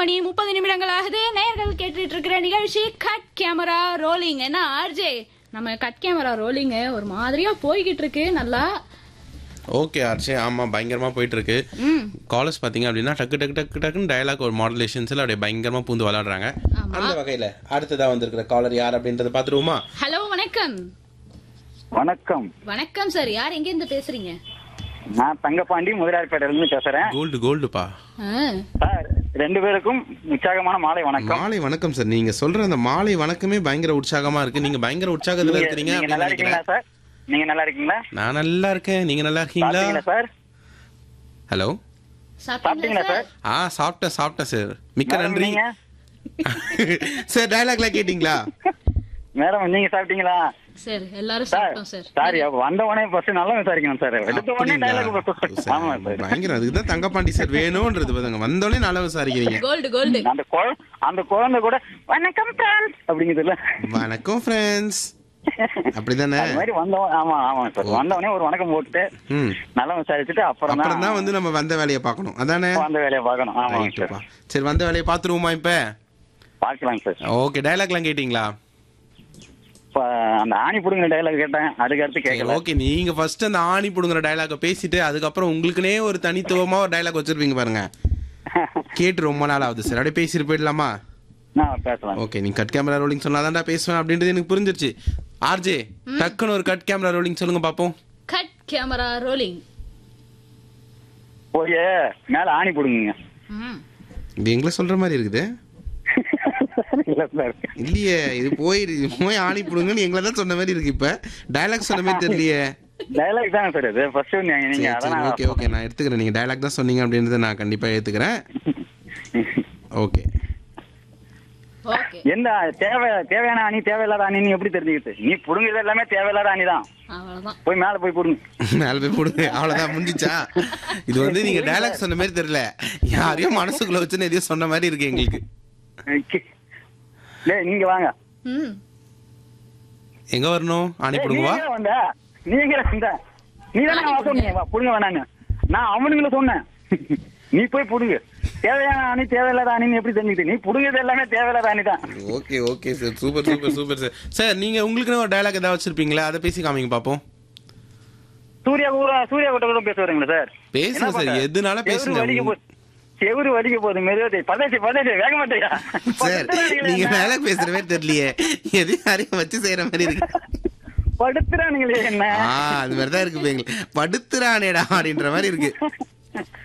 மணி முப்பது நிமிடங்கள் ஆகுது நேயர்கள் கேட்டுட்டு இருக்கிற நிகழ்ச்சி கட் கேமரா ரோலிங் என்ன ஆர்ஜே நம்ம கட் கேமரா ரோலிங் ஒரு மாதிரியா போய்கிட்டு இருக்கு நல்லா ஓகே ஆர்ச்சே ஆமா பயங்கரமா போயிட்டு இருக்கு ம் காலர்ஸ் பாத்தீங்க அப்படின்னா டக்கு டக்கு டக்கு டக்குன்னு டயலாக் ஒரு மாடுலேஷன்ஸ்ல அப்படியே பயங்கரமா பூந்து விளையாடுறாங்க ஆமா. அந்த வகையில அடுத்ததா வந்திருக்கிற காலர் யார் அப்படின்றத பாத்துருவோமா ஹலோ வணக்கம் வணக்கம் வணக்கம் சார் யார் எங்க இருந்து பேசுறீங்க நான் தங்கப்பாண்டி முதலாளிப்பேட்டையில இருந்து பேசுறேன் கோல்டு கோல்டுப்பா ஆ, சார் ரெண்டு பேருக்கும் உற்சாகமான மாலை வணக்கம் மாலை வணக்கம் சார் நீங்க சொல்ற அந்த மாலை வணக்கமே பயங்கர உற்சாகமா இருக்கு நீங்க பயங்கர உற்சாகத்துல நீங்க இருக்கிறீங்க நீங்க அப்படின்னு நல்லா இருக்கீங்களா நினைக்கிறேன் சார் நீங்க நல்லா இருக்கீங்களா நான் நல்லா இருக்கேன் நீங்க நல்லா இருக்கீங்களா சாப்பிட்டீங்களா சார் ஹலோ சாப்பிட்டீங்களா சாப்பிட்டீங்களா சார் சார் ஆ சாப்பிட்டேன் சாப்பிட்டேன் சார் மிக்க மேடம், நன்றி நீங்க சார் டயலாக்லாம் கேட்டீங்களா மேடம் நீங்க சாப்பிட்டீங்களா சார் எல்லாரும் சார் சாப்பிட்டோம் சார் சாரி வந்த உடனே ஃபர்ஸ்ட் நல்லா விசாரிக்கணும் சார் எடுத்த உடனே அப்படிங்களா? டைலாக் சார், ஆமா சார் பயங்கரம் அதுக்கு தான் தங்கப்பாண்டி சார் வேணும்ன்றது பாருங்க வந்தோடனே நல்லா விசாரிக்கிறீங்க கோல்டு கோல்டு அந்த குழ- அந்த குழந்தை கூட வணக்கம் ஃப்ரெண்ட்ஸ் அப்படிங்குதுல்ல வணக்கம் ஃப்ரெண்ட்ஸ் அப்படிதானே அது மாதிரி வந்தவன் ஆமா ஆமா சார் வந்தவனே ஒரு வணக்கம் போட்டுட்டு ம் நல்லா விசாரிச்சுட்டு அப்புறம் அப்புறம் தான் வந்து நம்ம வந்த வேலையை பார்க்கணும் அதானே அந்த வேலையை பார்க்கணும் ஆமாங்க சார் ரைட்டுப்பா சரி வந்த வேலையை பார்த்துருவோமா இப்ப பார்க்கலாம் சார் ஓகே டயலாக்லாம் கேட்டீங்களா இப்ப அந்த ஆணி புடுங்கிற டைலாக் கேட்டேன் அதுக்கு அடுத்து கேட்கல ஓகே நீங்க ஃபர்ஸ்ட் அந்த ஆணி புடுங்குற டயலாக பேசிட்டு அதுக்கப்புறம் உங்களுக்குனே ஒரு தனித்துவமா ஒரு டயலாக் வச்சிருப்பீங்க பாருங்க கேட்டு ரொம்ப நாள் ஆகுது சார் அப்படியே பேசிட்டு போயிடலாமா நான் பேசலாம் ஓகே நீ கட் கேமரா ரோலிங் சொன்னாதான்டா பேசுவேன் அப்படின்றது எனக்கு புரிஞ்சிருச்சு ஆர்ஜே டக்குன்னு ஒரு கட் கேமரா ரோலிங் சொல்லுங்க பாப்போம் கட் கேமரா ரோலிங் போய் மேல ஆணி புடுங்குங்க ம் இது எங்களை சொல்ற மாதிரி இருக்குது இல்ல சார் இல்லையே இது போய் இது போய் ஆணி புடுங்கன்னு எங்களை தான் சொன்ன மாதிரி இருக்கு இப்ப டயலாக் சொன்ன மாதிரி தெரியலையே டைலாக் தானே சார் இது ஃபர்ஸ்ட் நீங்க நீங்க அதான் ஓகே ஓகே நான் எடுத்துக்கிறேன் நீங்க டயலாக் தான் சொன்னீங்க அப்படின்றத நான் கண்டிப்பா ஏத்துக்கிறேன் ஓகே ஓகே எந்த தேவை தேவையான அணி தேவையில்லாத அணின்னு எப்படி தெரிஞ்சுக்கிட்டு நீ புடுங்குறது எல்லாமே தேவையில்லாத அணி தான் அவ்வளவுதான் போய் மேல போய் புடுங்க மேல போய் போடுங்க அவ்வளவுதான் முடிஞ்சிச்சா இது வந்து நீங்க டயலாக் சொன்ன மாதிரி தெரியல யாரையும் மனசுக்குள்ள வச்சுன்னு எதையும் சொன்ன மாதிரி இருக்கு எங்களுக்கு லே நீங்க வாங்க ம் எங்க வரணும் ஆணி ஏய், புடுங்கவா நீங்க வந்த நீங்க வந்த நீ தானே வா சொன்னீங்க வா, புடுங்க வேணாங்க நான் அவனுங்கள சொன்னேன் நீ போய் புடுங்க தேவையான அணி தேவையில்லாத அணின்னு எப்படி தெரிஞ்சுக்கிட்டு நீ புடுங்கிறது எல்லாமே தேவையில்லாத அணி தான் okay okay sir super super super sir sir நீங்க உங்களுக்குன்னு ஒரு டயலாக் ஏதாவது வச்சிருப்பீங்களா அதை பேசி காமிங்க பாப்போம் சூர்யா கூட சூர்யா கூட கூட பேச வரீங்களா சார் பேசுங்க என்ன சார், பண்ற? எதுனால செவுரு பேசுங்க. வலிக்க போகுது செவுரு வலிக்க போகுது மெதுவா பதேசி பதேசி வேக மாட்டேயா சார் நீங்க டயலாக் பேசுற மாதிரி தெரியலையே எது யாரையும் வச்சு செய்யற மாதிரி இருக்கு படுத்துறானுங்களே என்ன ஆ அது மாதிரி தான் இருக்கு இப்ப எங்களுக்கு படுத்துறானேடா அப்படின்ற மாதிரி இருக்கு